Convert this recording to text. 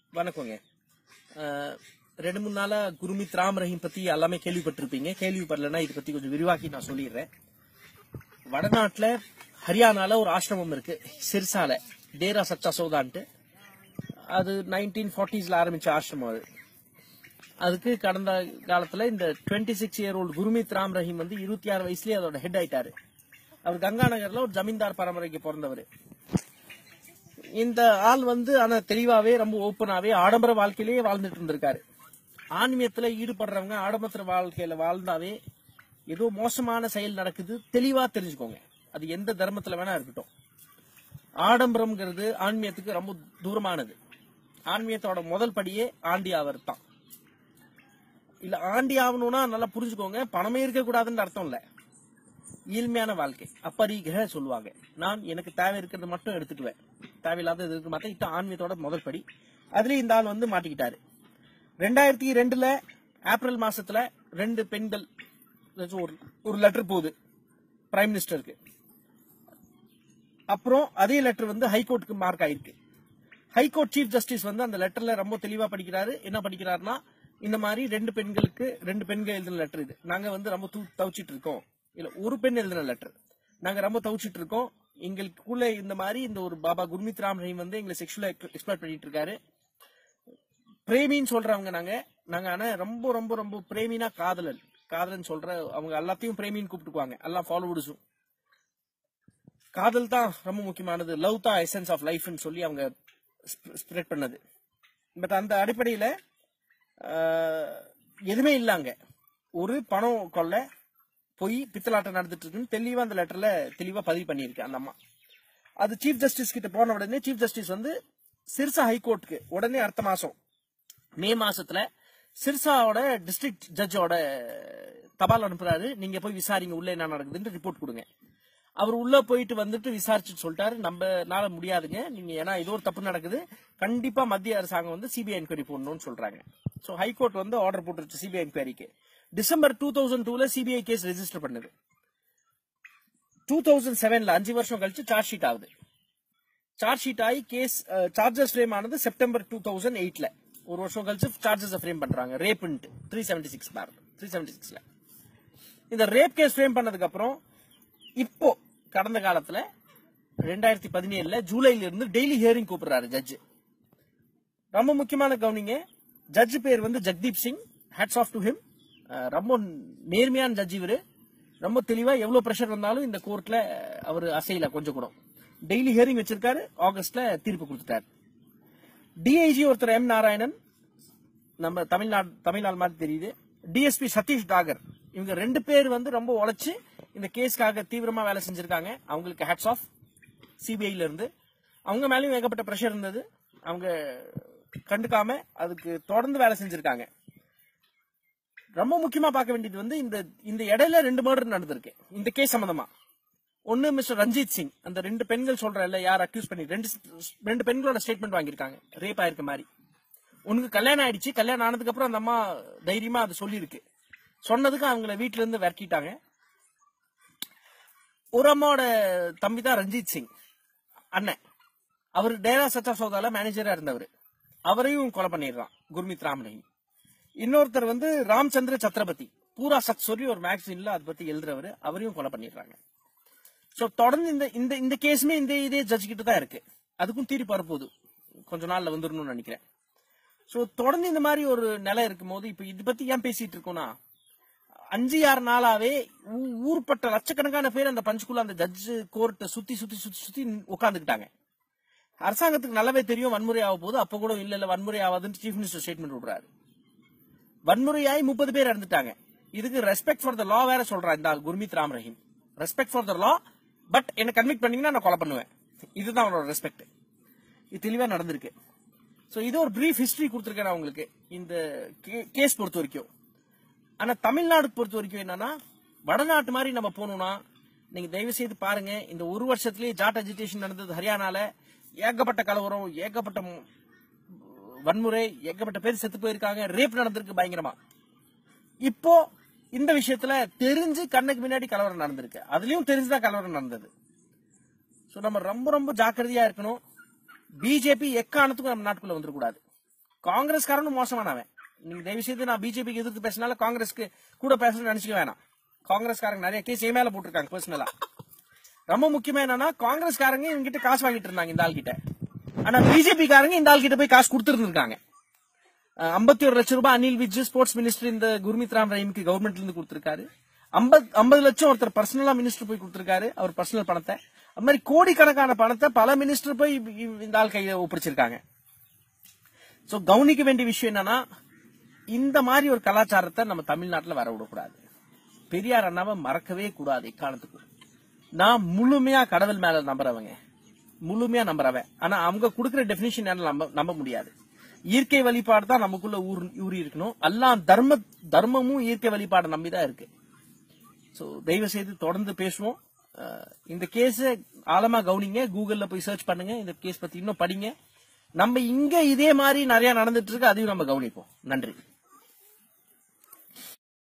வணக்கங்க அஹ், ரெண்டு மூணு நாளா குருமித் ராம் ரஹீம் பத்தி எல்லாமே கேள்விப்பட்டிருப்பீங்க கேள்விப்படலன்னா இதை பத்தி கொஞ்சம் விரிவாக்கி நான் சொல்லிடுறேன் வடநாட்டுல ஹரியானால ஒரு ஆசிரமம் இருக்கு சிர்சால டேரா சச்சா சோதான்ட்டு அது நைன்டீன் ஃபார்ட்டிஸ்ல ஆரம்பிச்ச ஆசிரமம் அது அதுக்கு கடந்த காலத்துல இந்த twenty six year old Gurmeet Ram Rahim வந்து இருபத்தி ஆறு வயசுலயே அதோட ஹெட் ஆயிட்டாரு அவர் கங்கா நகர்ல ஒரு ஜமீன்தார் பரம்பரைக்கு பிறந்தவர் இந்த ஆள் வந்து ஆனா தெளிவாவே ரொம்ப ஓப்பனாவே ஆடம்பர வாழ்க்கையிலேயே வாழ்ந்துட்டு இருந்திருக்காரு ஆன்மீகத்துல ஈடுபடுறவங்க ஆடம்பர வாழ்க்கையில வாழ்ந்தாவே ஏதோ மோசமான செயல் நடக்குது தெளிவா தெரிஞ்சுக்கோங்க அது எந்த தர்மத்துல வேணா இருக்கட்டும் ஆடம்பரம்ங்கிறது ஆன்மீகத்துக்கு ரொம்ப தூரமானது ஆன்மீகத்தோட முதல் படியே ஆண்டி அவர் தான் இல்ல ஆண்டி ஆகணும்னா நல்லா புரிஞ்சுக்கோங்க பணமே இருக்க கூடாதுன்னு அர்த்தம் இல்ல இயல்மையான வாழ்க்கை அப்பரிகிற சொல்லுவாங்க நான் எனக்கு தேவை இருக்கிறது மட்டும் எடுத்துக்குவேன் தேவையில்லாத இருக்கு மாத்த இத்த ஆன்மீகத்தோட முதல் படி அதுலயும் இந்த ஆள் வந்து மாட்டிக்கிட்டாரு ரெண்டாயிரத்தி ரெண்டுல ஏப்ரல் மாசத்துல ரெண்டு பெண்கள் ஏதாச்சும் ஒரு ஒரு லெட்டர் போகுது பிரைம் மினிஸ்டருக்கு அப்புறம் அதே லெட்டர் வந்து ஹைகோர்ட்டுக்கு மார்க் ஆயிருக்கு ஹைகோர்ட் சீஃப் ஜஸ்டிஸ் வந்து அந்த லெட்டர்ல ரொம்ப தெளிவா படிக்கிறாரு என்ன படிக்கிறாருன்னா இந்த மாதிரி ரெண்டு பெண்களுக்கு ரெண்டு பெண்கள் எழுதின லெட்டர் இது நாங்க வந்து ரொம்ப தூ தவிச்சிட்டு இருக்கோம் இல்ல ஒரு பெண் எழுதின லெட்டர் நாங்க ரொம்ப தவிச்சிட்டு இருக்கோம் எங்களுக்குள்ள இந்த மாதிரி இந்த ஒரு பாபா குர்மித் ராம் ரஹீம் வந்து எங்களை செக்ஷுவலா எக்ஸ்பிளோர் பண்ணிட்டு இருக்காரு பிரேமின்னு சொல்றவங்க நாங்க நாங்க ஆனா ரொம்ப ரொம்ப ரொம்ப பிரேமினா காதலன் காதலன் சொல்ற அவங்க எல்லாத்தையும் பிரேமின்னு கூப்பிட்டுக்குவாங்க எல்லாம் ஃபாலோவர்ஸும் காதல் தான் ரொம்ப முக்கியமானது லவ் தான் எசன்ஸ் ஆஃப் லைஃப்னு சொல்லி அவங்க ஸ்ப்ரெட் பண்ணது பட் அந்த அடிப்படையில ஆஹ், எதுவுமே இல்லாங்க ஒரு பணம் கொள்ள போய் பித்தலாட்டம் நடந்துட்டு இருக்குன்னு தெளிவா அந்த லெட்டர்ல தெளிவா பதிவு பண்ணியிருக்கு அந்த அம்மா அது சீஃப் ஜஸ்டிஸ் கிட்ட போன உடனே சீஃப் ஜஸ்டிஸ் வந்து சிர்சா ஹைகோர்ட்டுக்கு உடனே அடுத்த மாசம் மே மாசத்துல சிர்சாவோட டிஸ்ட்ரிக்ட் ஜட்ஜோட தபால் அனுப்புறாரு நீங்க போய் விசாரிங்க உள்ள என்ன நடக்குதுன்னு ரிப்போர்ட் கொடுங்க அவர் உள்ள போயிட்டு வந்துட்டு விசாரிச்சுட்டு சொல்லிட்டாரு நம்மனால முடியாதுங்க நீங்க ஏன்னா ஏதோ ஒரு தப்பு நடக்குது கண்டிப்பா மத்திய அரசாங்கம் வந்து சிபிஐ என்கொயரி போடணும்னு சொல்றாங்க சோ ஹைகோர்ட் வந்து ஆர்டர் போட்டுருச்சு சிபிஐ என்கொயரிக்கு டிசம்பர் டூ தௌசண்ட் டூல சிபிஐ கேஸ் ரெஜிஸ்டர் பண்ணுது டூ தௌசண்ட் செவன்ல அஞ்சு வருஷம் கழிச்சு சார்ஜ் ஷீட் ஆகுது சார்ஜ் ஷீட் ஆகி கேஸ் சார்ஜஸ் ஃப்ரேம் ஆனது செப்டம்பர் டூ தௌசண்ட் எயிட்ல ஒரு வருஷம் கழிச்சு சார்ஜஸ் ஃப்ரேம் பண்றாங்க ரேப்ன்ட்டு three seventy six for three seventy சிக்ஸ்ல இந்த ரேப் கேஸ் ஃப்ரேம் பண்ணதுக்கு அப்புறம் இப்போ கடந்த காலத்துல ரெண்டாயிரத்தி பதினேழுல ஜூலைல இருந்து டெய்லி ஹியரிங் கூப்பிடுறாரு ஜட்ஜ் ரொம்ப முக்கியமான கவனிங்க ஜட்ஜ் பேர் வந்து Jagdeep Singh hats off to him ரொம்ப நேர்மையான ஜட்ஜ் இவரு ரொம்ப தெளிவா எவ்வளவு பிரஷர் வந்தாலும் இந்த கோர்ட்ல அவர் அசையல கொஞ்சம் கூட டெய்லி ஹியரிங் வச்சிருக்காரு ஆகஸ்ட்ல தீர்ப்பு கொடுத்துட்டாரு டிஐஜி ஒருத்தர் எம் நாராயணன் நம்ம தமிழ்நாடு தமிழ்நாடு மாதிரி தெரியுது டிஎஸ்பி சதீஷ் டாகர் இவங்க ரெண்டு பேர் வந்து ரொம்ப உழைச்சு இந்த கேஸ்க்காக தீவிரமா வேலை செஞ்சிருக்காங்க அவங்களுக்கு ஹேட்ஸ் ஆஃப் சிபிஐல இருந்து அவங்க மேலயும் ஏகப்பட்ட ப்ரெஷர் இருந்தது அவங்க கண்டுக்காம அதுக்கு தொடர்ந்து வேலை செஞ்சிருக்காங்க ரொம்ப முக்கியமா பார்க்க வேண்டியது வந்து இந்த இந்த இடையில ரெண்டு மர்டர் நடந்திருக்கு இந்த கேஸ் சம்பந்தமா ஒன்னு மிஸ்டர் ரஞ்சித் சிங் அந்த ரெண்டு பெண்கள் சொல்றல யார் அக்யூஸ் பண்ணி ரெண்டு ரெண்டு பெண்களோட ஸ்டேட்மெண்ட் வாங்கியிருக்காங்க ரேப் ஆயிருக்க மாதிரி உனக்கு கல்யாணம் ஆயிடுச்சு கல்யாணம் ஆனதுக்கு அப்புறம் அந்த அம்மா தைரியமா அது சொல்லியிருக்கு சொன்னதுக்கு அவங்கள வீட்ல இருந்து விரட்டிட்டாங்க ஒரு அம்மாவோட தம்பி தான் ரஞ்சித் சிங் அண்ணன் அவர் டேரா சச்சா சோதால மேனேஜரா இருந்தவர் அவரையும் கொலை பண்ணிடுறான் குர்மித் ராமரஹீம் இன்னொருத்தர் வந்து ராம்சந்திர சத்ரபதி பூரா சத் சொல்லி ஒரு மேகசின்ல அதை பத்தி எழுதுறவர் அவரையும் கொலை பண்ணிடுறாங்க சோ தொடர்ந்து இந்த இந்த இந்த கேஸுமே இந்த இதே ஜட்ஜ் கிட்ட தான் இருக்கு அதுக்கும் தீர்ப்பு வரப்போகுது கொஞ்ச நாள்ல வந்துடணும்னு நினைக்கிறேன் சோ தொடர்ந்து இந்த மாதிரி ஒரு நிலை இருக்கும் போது இப்ப இது பத்தி ஏன் பேசிட்டு இருக்கோம்னா அஞ்சு ஆறு நாளாவே ஊ- ஊர்பட்ட லட்சக்கணக்கான பேர் அந்த பஞ்சுக்குள்ள அந்த ஜட்ஜ் கோர்ட்டை சுத்தி சுத்தி சுத்தி சுத்தி உட்காந்துக்கிட்டாங்க அரசாங்கத்துக்கு நல்லாவே தெரியும் வன்முறை ஆக போகுது அப்ப கூட இல்ல இல்ல வன்முறை ஆகாதுன்னு சீஃப் மினிஸ்டர் ஸ்டேட்மெண்ட் விடுறாரு வன்முறையாய் முப்பது பேர் இறந்துட்டாங்க இதுக்கு ரெஸ்பெக்ட் ஃபார் த லா வேற சொல்றான் இந்த ஆள் Gurmeet Ram Rahim respect for the law but என்ன கன்விக்ட் பண்ணீங்கன்னா நான் கொலை பண்ணுவேன் இதுதான் அவனோட ரெஸ்பெக்ட் இது தெளிவா நடந்திருக்கு சோ இது ஒரு பிரீஃப் ஹிஸ்டரி கொடுத்துருக்கேன் நான் உங்களுக்கு இந்த கேஸ் பொறுத்த வரைக்கும் ஆனா தமிழ்நாடு பொறுத்த வரைக்கும் என்னன்னா வடநாட்டு மாதிரி நம்ம போகணும்னா நீங்க தயவு செய்து பாருங்க இந்த ஒரு வருஷத்துலயே ஜாட் அஜிடேஷன் நடந்தது ஹரியானால ஏகப்பட்ட கலவரம் ஏகப்பட்ட ம், வன்முறை ஏகப்பட்ட பேர் செத்து போயிருக்காங்க ரேப் நடந்திருக்கு பயங்கரமா இப்போ இந்த விஷயத்துல தெரிஞ்சு கண்ணுக்கு முன்னாடி கலவரம் நடந்திருக்கு அதுலயும் தெரிஞ்சுதான் கலவரம் நடந்தது சோ நம்ம ரொம்ப ரொம்ப ஜாக்கிரதையா இருக்கணும் பிஜேபி எக்காரணத்துக்கும் நம்ம நாட்டுக்குள்ள வந்துடக்கூடாது காங்கிரஸ்காரனும் மோசமானவன் நீங்க தயவு செய்து நான் பிஜேபிக்கு எதிர்த்து பேசினால காங்கிரஸ்க்கு கூட பேசணும்னு நினைச்சுக்க வேணாம் காங்கிரஸ்காரங்க நிறைய கேஸ் என் மேல போட்டிருக்காங்க பர்சனலா ரொம்ப முக்கியமா என்னன்னா காங்கிரஸ்காரங்க இவங்கிட்ட காசு வாங்கிட்டு இருந்தாங்க இந்த ஆள் கிட்ட ஆனா பிஜேபி காரங்க இந்த ஆள் கிட்ட போய் காசு கொடுத்துருந்துருக்காங்க ஐம்பத்தி ஒரு லட்சம் ரூபாய் அனில் விஜ் ஸ்போர்ட்ஸ் மினிஸ்டர் இந்த குர்மித் ராம் ரஹீமுக்கு கவர்மெண்ட்ல இருந்து கொடுத்திருக்காரு ஐம்பது ஐம்பது லட்சம் ஒருத்தர் பர்சனலா மினிஸ்டர் போய் கொடுத்திருக்காரு அவர் பர்சனல் பணத்தை அது மாதிரி கோடிக்கணக்கான பணத்தை பல மினிஸ்டர் போய் இ- இந்த ஆள் கையில ஒப்படைச்சிருக்காங்க சோ கவனிக்க வேண்டிய விஷயம் என்னன்னா இந்த மாதிரி ஒரு கலாச்சாரத்தை நம்ம தமிழ்நாட்டுல வர விடக்கூடாது பெரியார் அண்ணாவை மறக்கவே கூடாது இக்காலத்துக்கு நான் முழுமையா கடவுள் மேல நம்புறவங்க முழுமையா நம்புறவன் ஆனா அவங்க கொடுக்கிற டெபினிஷன் நம்ப நம்ப முடியாது இயற்கை வழிபாடு தான் நமக்குள்ள ஊர் ஊறி இருக்கணும் எல்லாம் தர்ம தர்மமும் இயற்கை வழிபாடு நம்பி தான் இருக்கு சோ தயவு செய்து தொடர்ந்து பேசுவோம் அஹ், இந்த கேஸ் ஆழமா கவனிங்க கூகுள்ல போய் சர்ச் பண்ணுங்க இந்த கேஸ் பத்தி இன்னும் படிங்க நம்ம இங்க இதே மாதிரி நிறைய நடந்துட்டு இருக்கு அதையும் நம்ம கவனிப்போம் நன்றி